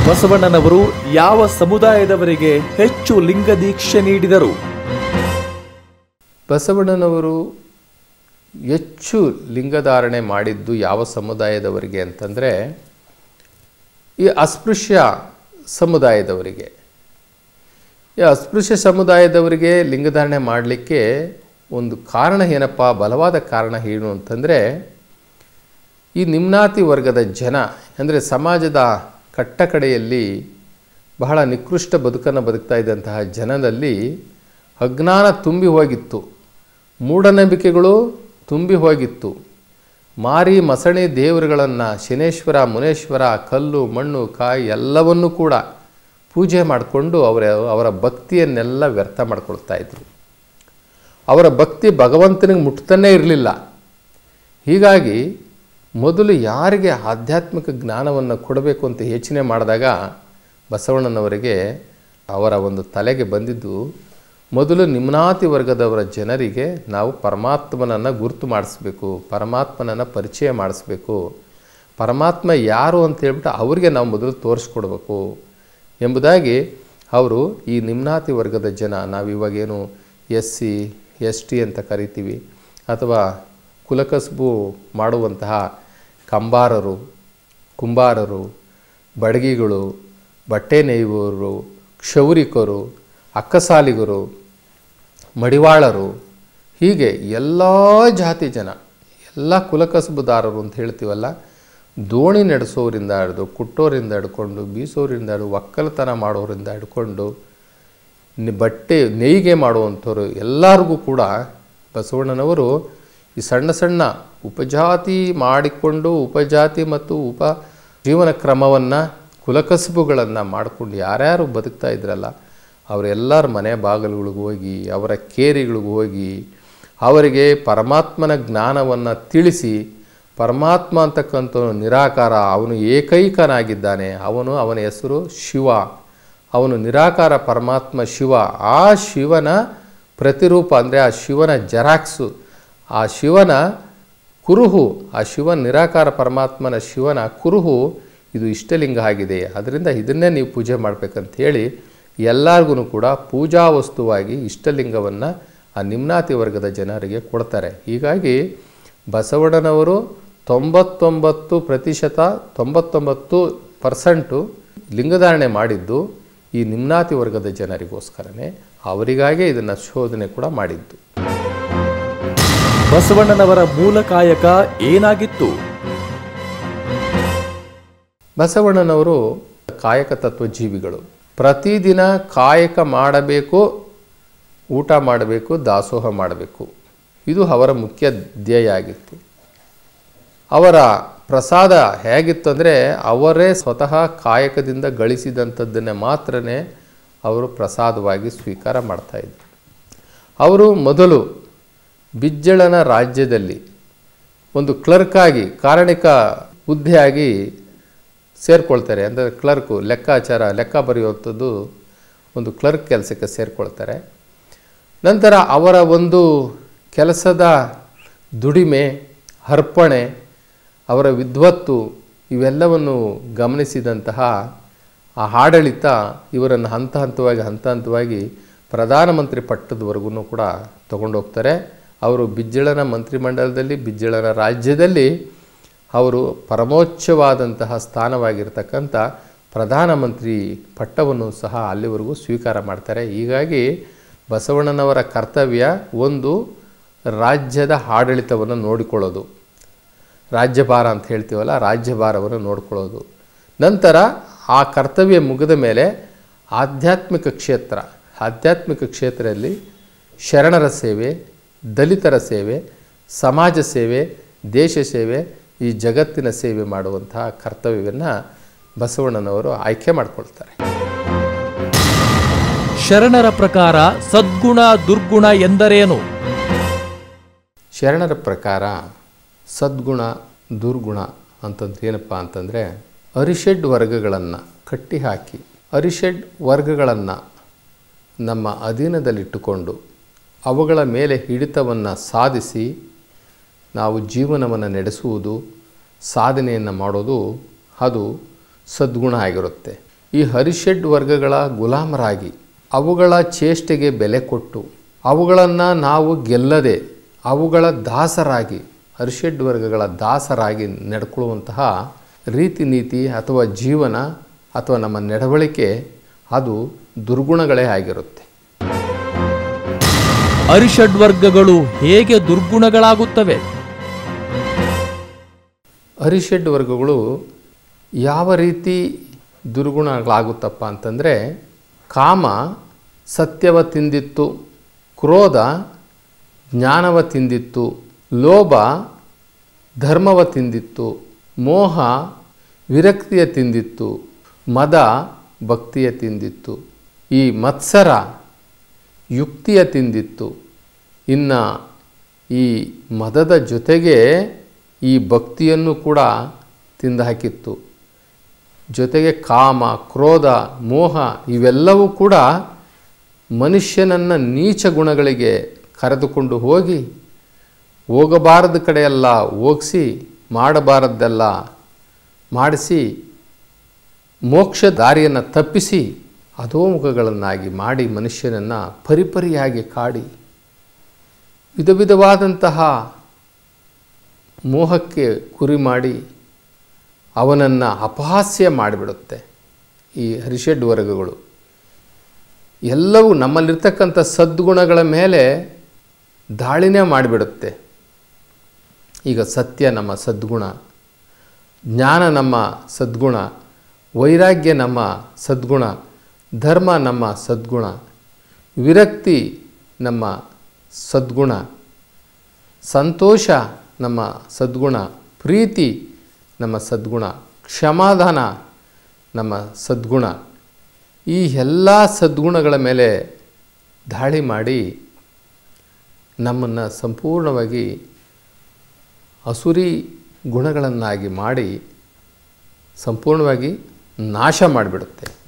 ಬಸವಣ್ಣನವರು ಯಾವ ಸಮುದಾಯದವರಿಗೆ ಹೆಚ್ಚು ಲಿಂಗ ದೀಕ್ಷೆ ನೀಡಿದರು ಬಸವಣ್ಣನವರು ಹೆಚ್ಚು ಲಿಂಗಧಾರಣೆ ಮಾಡಿದ್ದು ಯಾವ ಸಮುದಾಯದವರಿಗೆ ಅಂತಂದರೆ ಈ ಅಸ್ಪೃಶ್ಯ ಸಮುದಾಯದವರಿಗೆ ಈ ಅಸ್ಪೃಶ್ಯ ಸಮುದಾಯದವರಿಗೆ ಲಿಂಗಧಾರಣೆ ಮಾಡಲಿಕ್ಕೆ ಒಂದು ಕಾರಣ ಏನಪ್ಪ ಬಲವಾದ ಕಾರಣ ಏನು ಅಂತಂದರೆ ಈ ನಿಮ್ನಾತಿ ವರ್ಗದ ಜನ ಅಂದರೆ ಸಮಾಜದ ಕಟ್ಟಕಡೆಯಲ್ಲಿ ಬಹಳ ನಿಕೃಷ್ಟ ಬದುಕನ್ನು ಬದುಕ್ತಾ ಇದ್ದಂತಹ ಜನದಲ್ಲಿ ಅಜ್ಞಾನ ತುಂಬಿ ಹೋಗಿತ್ತು ಮೂಢನಂಬಿಕೆಗಳು ತುಂಬಿ ಹೋಗಿತ್ತು ಮಾರಿ ಮಸಣಿ ದೇವರುಗಳನ್ನು ಶನೇಶ್ವರ ಮುನೇಶ್ವರ ಕಲ್ಲು ಮಣ್ಣು ಕಾಯಿ ಎಲ್ಲವನ್ನೂ ಕೂಡ ಪೂಜೆ ಮಾಡಿಕೊಂಡು ಅವರ ಅವರ ಭಕ್ತಿಯನ್ನೆಲ್ಲ ವ್ಯರ್ಥ ಮಾಡ್ಕೊಳ್ತಾ ಇದ್ರು ಅವರ ಭಕ್ತಿ ಭಗವಂತನಿಗೆ ಮುಟ್ತಾನೇ ಇರಲಿಲ್ಲ ಹೀಗಾಗಿ ಮೊದಲು ಯಾರಿಗೆ ಆಧ್ಯಾತ್ಮಿಕ ಜ್ಞಾನವನ್ನು ಕೊಡಬೇಕು ಅಂತ ಯೋಚನೆ ಮಾಡಿದಾಗ ಬಸವಣ್ಣನವರಿಗೆ ಅವರ ಒಂದು ತಲೆಗೆ ಬಂದಿದ್ದು ಮೊದಲು ನಿಮ್ನಾತಿ ವರ್ಗದವರ ಜನರಿಗೆ ನಾವು ಪರಮಾತ್ಮನನ್ನು ಗುರುತು ಮಾಡಿಸ್ಬೇಕು ಪರಮಾತ್ಮನನ್ನು ಪರಿಚಯ ಮಾಡಿಸ್ಬೇಕು ಪರಮಾತ್ಮ ಯಾರು ಅಂತ ಹೇಳ್ಬಿಟ್ಟು ಅವರಿಗೆ ನಾವು ಮೊದಲು ತೋರಿಸ್ಕೊಡ್ಬೇಕು ಎಂಬುದಾಗಿ ಅವರು ಈ ನಿಮ್ನಾತಿ ವರ್ಗದ ಜನ ನಾವಿವಾಗೇನು ಎಸ್ ಸಿ ಎಸ್ ಟಿ ಅಂತ ಕರಿತೀವಿ ಅಥವಾ ಕುಲಕಸಬು ಮಾಡುವಂತಹ ಕಂಬಾರರು ಕುಂಬಾರರು ಬಡಗಿಗಳು ಬಟ್ಟೆ ನೇಯುವವರು ಕ್ಷೌರಿಕರು ಅಕ್ಕಸಾಲಿಗರು ಮಡಿವಾಳರು ಹೀಗೆ ಎಲ್ಲ ಜಾತಿ ಜನ ಎಲ್ಲ ಕುಲಕಸಬುದಾರರು ಅಂತ ಹೇಳ್ತೀವಲ್ಲ ದೋಣಿ ನಡೆಸೋರಿಂದ ಹಿಡಿದು ಕುಟ್ಟೋರಿಂದ ಹಿಡ್ಕೊಂಡು ಬೀಸೋರಿಂದ ಹಿಡಿದು ಒಕ್ಕಲತನ ಮಾಡೋರಿಂದ ಹಿಡ್ಕೊಂಡು ನಿ- ಬಟ್ಟೆ ನೇಯ್ಗೆ ಮಾಡುವಂಥವ್ರು ಎಲ್ಲರಿಗೂ ಕೂಡ ಬಸವಣ್ಣನವರು ಈ ಸಣ್ಣ ಸಣ್ಣ ಉಪಜಾತಿ ಮಾಡಿಕೊಂಡು ಉಪಜಾತಿ ಮತ್ತು ಉಪ ಜೀವನ ಕ್ರಮವನ್ನು ಕುಲಕಸಬುಗಳನ್ನು ಮಾಡಿಕೊಂಡು ಯಾರ್ಯಾರು ಬದುಕ್ತಾ ಇದ್ರಲ್ಲ ಅವರೆಲ್ಲರ ಮನೆ ಬಾಗಿಲುಗಳಿಗೆ ಹೋಗಿ ಅವರ ಕೇರಿಗಳಿಗೆ ಹೋಗಿ ಅವರಿಗೆ ಪರಮಾತ್ಮನ ಜ್ಞಾನವನ್ನು ತಿಳಿಸಿ ಪರಮಾತ್ಮ ಅಂತಕ್ಕಂಥ ನಿರಾಕಾರ ಅವನು ಏಕೈಕನಾಗಿದ್ದಾನೆ ಅವನು ಅವನ ಹೆಸರು ಶಿವ ಅವನು ನಿರಾಕಾರ ಪರಮಾತ್ಮ ಶಿವ ಆ ಶಿವನ ಪ್ರತಿರೂಪ ಅಂದರೆ ಆ ಶಿವನ ಜೆರಾಕ್ಸು ಆ ಶಿವನ ಕುರುಹು ಆ ಶಿವ ನಿರಾಕಾರ ಪರಮಾತ್ಮನ ಶಿವನ ಕುರುಹು ಇದು ಇಷ್ಟಲಿಂಗ ಆಗಿದೆ ಅದರಿಂದ ಇದನ್ನೇ ನೀವು ಪೂಜೆ ಮಾಡಬೇಕಂತ ಹೇಳಿ ಎಲ್ಲರಿಗೂ ಕೂಡ ಪೂಜಾ ವಸ್ತುವಾಗಿ ಇಷ್ಟಲಿಂಗವನ್ನು ಆ ನಿಮ್ನಾತಿ ವರ್ಗದ ಜನರಿಗೆ ಕೊಡ್ತಾರೆ ಹೀಗಾಗಿ ಬಸವಣ್ಣನವರು ತೊಂಬತ್ತೊಂಬತ್ತು ಪ್ರತಿಶತ ತೊಂಬತ್ತೊಂಬತ್ತು ಪರ್ಸೆಂಟು ಲಿಂಗಧಾರಣೆ ಮಾಡಿದ್ದು ಈ ನಿಮ್ನಾತಿ ವರ್ಗದ ಜನರಿಗೋಸ್ಕರನೇ ಅವರಿಗಾಗೇ ಇದನ್ನು ಶೋಧನೆ ಕೂಡ ಮಾಡಿದ್ದು ಬಸವಣ್ಣನವರ ಮೂಲ ಕಾಯಕ ಏನಾಗಿತ್ತು ಬಸವಣ್ಣನವರು ಕಾಯಕ ತತ್ವಜೀವಿಗಳು ಪ್ರತಿದಿನ ಕಾಯಕ ಮಾಡಬೇಕು ಊಟ ಮಾಡಬೇಕು ದಾಸೋಹ ಮಾಡಬೇಕು ಇದು ಅವರ ಮುಖ್ಯ ಧ್ಯೇಯ ಆಗಿತ್ತು ಅವರ ಪ್ರಸಾದ ಹೇಗಿತ್ತು ಅಂದರೆ ಅವರೇ ಸ್ವತಃ ಕಾಯಕದಿಂದ ಗಳಿಸಿದಂಥದ್ದನ್ನೇ ಮಾತ್ರನೇ ಅವರು ಪ್ರಸಾದವಾಗಿ ಸ್ವೀಕಾರ ಮಾಡ್ತಾಯಿದ್ರು ಅವರು ಮೊದಲು ಬಿಜ್ಜಳನ ರಾಜ್ಯದಲ್ಲಿ ಒಂದು ಕ್ಲರ್ಕಾಗಿ ಕಾರಣಿಕ ಹುದ್ದೆಯಾಗಿ ಸೇರಿಕೊಳ್ತಾರೆ ಅಂದರೆ ಕ್ಲರ್ಕು ಲೆಕ್ಕಾಚಾರ ಲೆಕ್ಕ ಬರೆಯುವಂಥದ್ದು ಒಂದು ಕ್ಲರ್ಕ್ ಕೆಲಸಕ್ಕೆ ಸೇರಿಕೊಳ್ತಾರೆ ನಂತರ ಅವರ ಒಂದು ಕೆಲಸದ ದುಡಿಮೆ ಅರ್ಪಣೆ ಅವರ ವಿದ್ವತ್ತು ಇವೆಲ್ಲವನ್ನು ಗಮನಿಸಿದಂತಹ ಆ ಆಡಳಿತ ಇವರನ್ನು ಹಂತ ಹಂತವಾಗಿ ಹಂತ ಹಂತವಾಗಿ ಪ್ರಧಾನಮಂತ್ರಿ ಪಟ್ಟದವರೆಗೂ ಕೂಡ ತಗೊಂಡೋಗ್ತಾರೆ ಅವರು ಬಿಜ್ಜಳನ ಮಂತ್ರಿಮಂಡಲದಲ್ಲಿ ಬಿಜ್ಜಳನ ರಾಜ್ಯದಲ್ಲಿ ಅವರು ಪರಮೋಚ್ಚವಾದಂತಹ ಸ್ಥಾನವಾಗಿರ್ತಕ್ಕಂಥ ಪ್ರಧಾನಮಂತ್ರಿ ಪಟ್ಟವನ್ನು ಸಹ ಅಲ್ಲಿವರೆಗೂ ಸ್ವೀಕಾರ ಮಾಡ್ತಾರೆ ಹೀಗಾಗಿ ಬಸವಣ್ಣನವರ ಕರ್ತವ್ಯ ಒಂದು ರಾಜ್ಯದ ಆಡಳಿತವನ್ನು ನೋಡಿಕೊಳ್ಳೋದು ರಾಜ್ಯಭಾರ ಅಂತ ಹೇಳ್ತೀವಲ್ಲ ರಾಜ್ಯಭಾರವನ್ನು ನೋಡ್ಕೊಳ್ಳೋದು ನಂತರ ಆ ಕರ್ತವ್ಯ ಮುಗಿದ ಮೇಲೆ ಆಧ್ಯಾತ್ಮಿಕ ಕ್ಷೇತ್ರ ಆಧ್ಯಾತ್ಮಿಕ ಕ್ಷೇತ್ರದಲ್ಲಿ ಶರಣರ ಸೇವೆ ದಲಿತರ ಸೇವೆ ಸಮಾಜ ಸೇವೆ ದೇಶ ಸೇವೆ ಈ ಜಗತ್ತಿನ ಸೇವೆ ಮಾಡುವಂತಹ ಕರ್ತವ್ಯವನ್ನು ಬಸವಣ್ಣನವರು ಆಯ್ಕೆ ಮಾಡಿಕೊಳ್ತಾರೆ ಶರಣರ ಪ್ರಕಾರ ಸದ್ಗುಣ ದುರ್ಗುಣ ಎಂದರೇನು ಶರಣರ ಪ್ರಕಾರ ಸದ್ಗುಣ ದುರ್ಗುಣ ಅಂತಂದ್ರೆ ಏನಪ್ಪ ಅಂತಂದರೆ ಅರಿಷಡ್ ವರ್ಗಗಳನ್ನು ಕಟ್ಟಿಹಾಕಿ ಅರಿಷಡ್ ವರ್ಗಗಳನ್ನು ನಮ್ಮ ಅಧೀನದಲ್ಲಿಟ್ಟುಕೊಂಡು ಅವುಗಳ ಮೇಲೆ ಹಿಡಿತವನ್ನು ಸಾಧಿಸಿ ನಾವು ಜೀವನವನ್ನು ನಡೆಸುವುದು ಸಾಧನೆಯನ್ನು ಮಾಡೋದು ಅದು ಸದ್ಗುಣ ಆಗಿರುತ್ತೆ ಈ ಹರಿಷಡ್ ವರ್ಗಗಳ ಗುಲಾಮರಾಗಿ ಅವುಗಳ ಚೇಷ್ಟೆಗೆ ಬೆಲೆ ಕೊಟ್ಟು ಅವುಗಳನ್ನು ನಾವು ಗೆಲ್ಲದೆ ಅವುಗಳ ದಾಸರಾಗಿ ಹರಿಷಡ್ ವರ್ಗಗಳ ದಾಸರಾಗಿ ನಡ್ಕೊಳ್ಳುವಂತಹ ರೀತಿ ನೀತಿ ಅಥವಾ ಜೀವನ ಅಥವಾ ನಮ್ಮ ನಡವಳಿಕೆ ಅದು ದುರ್ಗುಣಗಳೇ ಆಗಿರುತ್ತೆ ಅರಿಷಡ್ವರ್ಗಗಳು ಹೇಗೆ ದುರ್ಗುಣಗಳಾಗುತ್ತವೆ ಅರಿಷಡ್ ವರ್ಗಗಳು ಯಾವ ರೀತಿ ದುರ್ಗುಣಗಳಾಗುತ್ತಪ್ಪ ಅಂತಂದರೆ ಕಾಮ ಸತ್ಯವ ತಿಂದಿತ್ತು ಕ್ರೋಧ ಜ್ಞಾನವ ತಿಂದಿತ್ತು ಲೋಭ ಧರ್ಮವ ತಿಂದಿತ್ತು ಮೋಹ ವಿರಕ್ತಿಯ ತಿಂದಿತ್ತು ಮದ ಭಕ್ತಿಯ ತಿಂದಿತ್ತು ಈ ಮತ್ಸರ ಯುಕ್ತಿಯ ತಿಂದಿತ್ತು ಇನ್ನು ಈ ಮದದ ಜೊತೆಗೆ ಈ ಭಕ್ತಿಯನ್ನು ಕೂಡ ತಿಂದು ಹಾಕಿತ್ತು ಜೊತೆಗೆ ಕಾಮ ಕ್ರೋಧ ಮೋಹ ಇವೆಲ್ಲವೂ ಕೂಡ ಮನುಷ್ಯನನ್ನು ನೀಚ ಗುಣಗಳಿಗೆ ಕರೆದುಕೊಂಡು ಹೋಗಿ ಹೋಗಬಾರದ ಕಡೆಯೆಲ್ಲ ಹೋಗಿಸಿ ಮಾಡಬಾರದ್ದೆಲ್ಲ ಮಾಡಿಸಿ ಮೋಕ್ಷ ದಾರಿಯನ್ನು ತಪ್ಪಿಸಿ ಅಧೋಮುಖಗಳನ್ನಾಗಿ ಮಾಡಿ ಮನುಷ್ಯನನ್ನು ಪರಿಪರಿಯಾಗಿ ಕಾಡಿ ವಿಧ ವಿಧವಾದಂತಹ ಮೋಹಕ್ಕೆ ಗುರಿ ಮಾಡಿ ಅವನನ್ನು ಅಪಹಾಸ್ಯ ಮಾಡಿಬಿಡುತ್ತೆ ಈ ಹರಿಷಡ್ ವರ್ಗಗಳು ಎಲ್ಲವೂ ನಮ್ಮಲ್ಲಿರ್ತಕ್ಕಂಥ ಸದ್ಗುಣಗಳ ಮೇಲೆ ದಾಳಿನೇ ಮಾಡಿಬಿಡುತ್ತೆ ಈಗ ಸತ್ಯ ನಮ್ಮ ಸದ್ಗುಣ ಜ್ಞಾನ ನಮ್ಮ ಸದ್ಗುಣ ವೈರಾಗ್ಯ ನಮ್ಮ ಸದ್ಗುಣ ಧರ್ಮ ನಮ್ಮ ಸದ್ಗುಣ ವಿರಕ್ತಿ ನಮ್ಮ ಸದ್ಗುಣ ಸಂತೋಷ ನಮ್ಮ ಸದ್ಗುಣ ಪ್ರೀತಿ ನಮ್ಮ ಸದ್ಗುಣ ಕ್ಷಮಾದಾನ ನಮ್ಮ ಸದ್ಗುಣ ಈ ಎಲ್ಲ ಸದ್ಗುಣಗಳ ಮೇಲೆ ದಾಳಿ ಮಾಡಿ ನಮ್ಮನ್ನು ಸಂಪೂರ್ಣವಾಗಿ ಅಸುರಿ ಗುಣಗಳನ್ನಾಗಿ ಮಾಡಿ ಸಂಪೂರ್ಣವಾಗಿ ನಾಶ ಮಾಡಿಬಿಡುತ್ತೆ